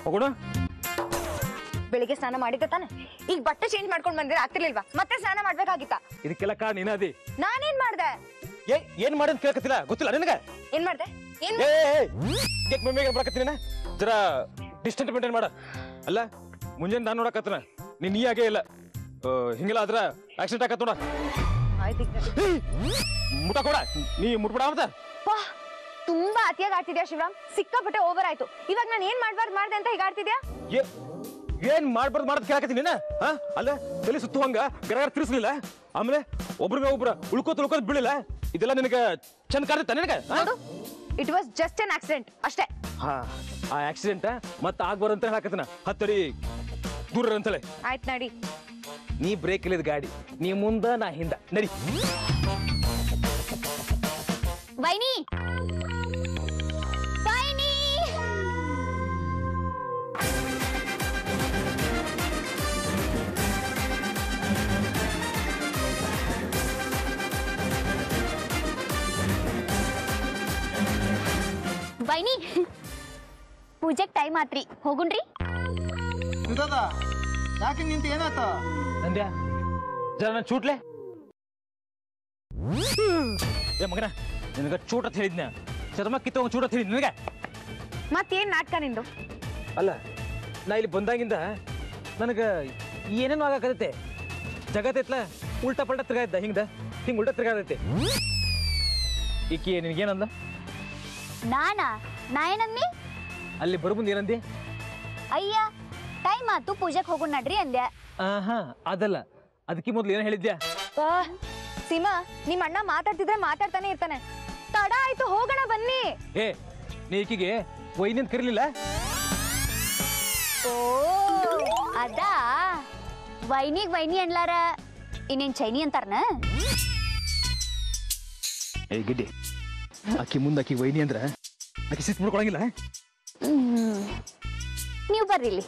ಹೋಗೋಣ ಬೆಳಿಗ್ಗೆ ಸ್ನಾನ ಮಾಡಿದ್ದೆ ತಾನೆ ಈಗ ಬಟ್ಟೆ ಚೇಂಜ್ ಮಾಡ್ಕೊಂಡ್ ಬಂದಿರ ಆಗ್ತಿರ್ಲಿಲ್ವಾ ಮತ್ತೆ ಸ್ನಾನ ಮಾಡ್ಬೇಕಾಗಿತ್ತ ಇದಕ್ಕೆಲ್ಲ ಕಾರಣ ನೀನ ಅದಿ ನಾನೇನ್ ಮಾಡ್ದೆ ಏ ಏನ್ ಮಾಡಿ ಅಂತ ಕೇಳಕತ್ತಿಲ್ಲ ಗೊತ್ತಿಲ್ಲ ನಿನಗ ಏನ್ ಮಾಡ್ದೆ ಏನ್ ಏ ಕೇಕ್ ಮಮ್ಮಿಗೆ ಬರಕತ್ತೀನಿ ಜರ ಡಿಸ್ಟೆಂಟ್ ಮೇಂಟೈನ್ ಮಾಡ ಅಲ್ಲ ಮುಂಜಾನೆ ನಾನು ನೋಡಕತ್ತನ ನೀನ್ ನೀ ಆಗೇ ಇಲ್ಲ ಆ, ಹಿಂಗೆಲ್ಲ ಆದ್ರ ಆಕ್ಸಿಡೆಂಟ್ ಆಗತ್ತ ನೋಡ ಆಯ್ತು ಈಗ. ಮುಟ ಕೊಡ ನೀ ಮುಟ್ಬಿಡ ಮತ್ತ ಪಾ ತುಂಬಾ ಅತಿಯಾಗಿ ಆಡ್ತಿದ್ಯಾ ಶಿವರಾಮ್ ಸಿಕ್ಕಾಪಟ್ಟೆ ಓವರ್ ಆಯ್ತು ಇವಾಗ ನಾನು ಏನ್ ಮಾಡ್ಬಾರ್ದು ಮಾಡ್ದೆ ಅಂತ ಹೀಗ ಆಡ್ತಿದ್ಯಾ ಏ ಏನ್ ಮಾಡ್ಬಾರ್ದು ಮಾಡದ್ ಕೇಳಕತ್ತೀನಿ ನೀನ ಹಾ ಅಲ್ಲ ತಲೆ ಸುತ್ತುವಂಗ ಗರಗರ ತಿರ್ಸ್ಲಿಲ್ಲ ಆಮೇಲೆ ಒಬ್ರಿಗೆ ಒಬ್ರ ಉಳ್ಕೋತ ಉಳ್ಕೋತ ಬೀಳಿಲ್ಲ ಇದೆಲ್ಲ ನಿನಗ ಚಂದ ಕಾಡ್ತ ನಿನಗ ಹಾ? ನೋಡು it was just an accident ಅಷ್ಟೇ ಹಾ ಆ ಆಕ್ಸಿಡೆಂಟ್ ಮತ್ತ ಆಗ್ಬಾರಂತ ಹೇಳಕತ್ತನ ಹತ್ತಡಿ ದೂರ ಅಂತಲೇ ಆಯ್ತು ನಡಿ ನೀ ಬ್ರೇಕ್ ಇಲ್ಲದ ಗಾಡಿ ನೀ ಮುಂದ ನಾ ಹಿಂದ ನಡಿ ವೈನಿ ವೈನಿ ವೈನಿ ಪೂಜೆಗ್ ಟೈಮ್ ಆತ್ರಿ ಹೋಗುಣ್ರಿ ನಿಂತದ ಯಾಕೆ ನಿಂತ ಏನಾತ ನಂದ್ಯಾ ಜರ ನಾನು ಚೂಟ್ಲೆ ಏ ಮಗನ ನಿನಗ ಚೂಟ್ ಅಂತ ಹೇಳಿದ್ನ ಚರ್ಮ ಕಿತ್ತವಂಗ ಚೂಟ್ ಅಂತ ಹೇಳಿದ್ ನಿನಗ ಮತ್ತೇನ್ ನಾಟಕ ನಿಂದು ಅಲ್ಲ ನಾ ಇಲ್ಲಿ ಬಂದಾಗಿಂದ ನನಗ ಏನೇನು ಆಗಕತ್ತೈತೆ ಜಗತ್ತೈತ್ಲ ಉಲ್ಟಾ ಪಲ್ಟಾ ತಿರ್ಗಾಯ್ದ ಹಿಂಗ್ದ ಹಿಂಗ್ ಉಲ್ಟಾ ತಿರ್ಗಾದೈತೆ ಈಕಿ ನಿನಗೇನಂದ ನಾನಾ ನಾ ಏನಂದಿ ಅಲ್ಲಿ ಬರೋ ಮುಂದೆ ಏನಂದಿ ಅಯ್ಯ ಟೈಮ್ ಆತು ಪೂಜೆಗೆ ಹೋಗೋಣ ನಡ್ರಿ ಅಂದ್ಯ ಆಹಾ ಅದಲ್ಲ ಅದಕ್ಕೆ ಮೊದ್ಲು ಏನು ಹೇಳಿದ್ಯಾ ಆ, ಸೀಮಾ ನಿಮ್ ಅಣ್ಣ ಮಾತಾಡ್ತಿದ್ರೆ ಮಾತಾಡ್ತಾನೆ ಇರ್ತಾನೆ ತಡ ಆಯ್ತು ಹೋಗೋಣ ಬನ್ನಿ ಏ ನೀ ಈಕಿಗೆ ವೈನಿಂದ ಕರಿಲಿಲ್ಲ ಓ ಅದಾ ವೈನಿಗ್ ವೈನಿ ಅನ್ಲಾರ ಇನ್ನೇನ್ ಚೈನಿ ಅಂತಾರನ ಏ ಗಿಡ್ಡಿ ಆಕಿ ಮುಂದೆ ಆಕಿ ವೈನಿ ಅಂದ್ರ ಆಕಿ ಸಿಟ್ ಮಾಡ್ಕೊಳಂಗಿಲ್ಲ ಹ್ಮ್. ನೀವ್ ಬರ್ರಿ ಇಲ್ಲಿ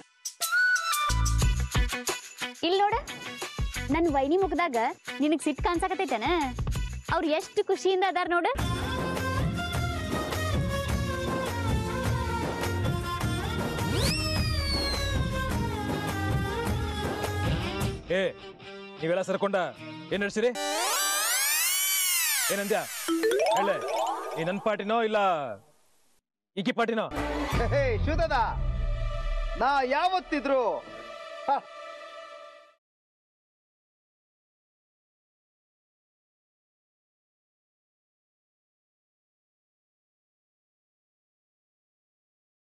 ಇಲ್ಲಿ ನೋಡ ನನ್ ವೈನಿ ಮುಖದಾಗ ನಿನಗ್ ಸಿಟ್ ಕಾಣ್ಸಕತೈತೇನ ಅವ್ರು ಎಷ್ಟು ಖುಷಿಯಿಂದ ಅದಾರ ನೋಡ ಏ ನೀವೆಲ್ಲ ಸರ್ಕೊಂಡ ಏನ್ ನಡ್ಸಿರಿ ಏನಂದ್ಯ ಹೇಳೆ ಈ ನನ್ ಪಾರ್ಟಿನೋ ಇಲ್ಲ ಈಕಿ ಪಾರ್ಟಿನೋ ಹೇ ಶಿವದಾದ ನಾ ಯಾವತ್ತಿದ್ರು ಹ,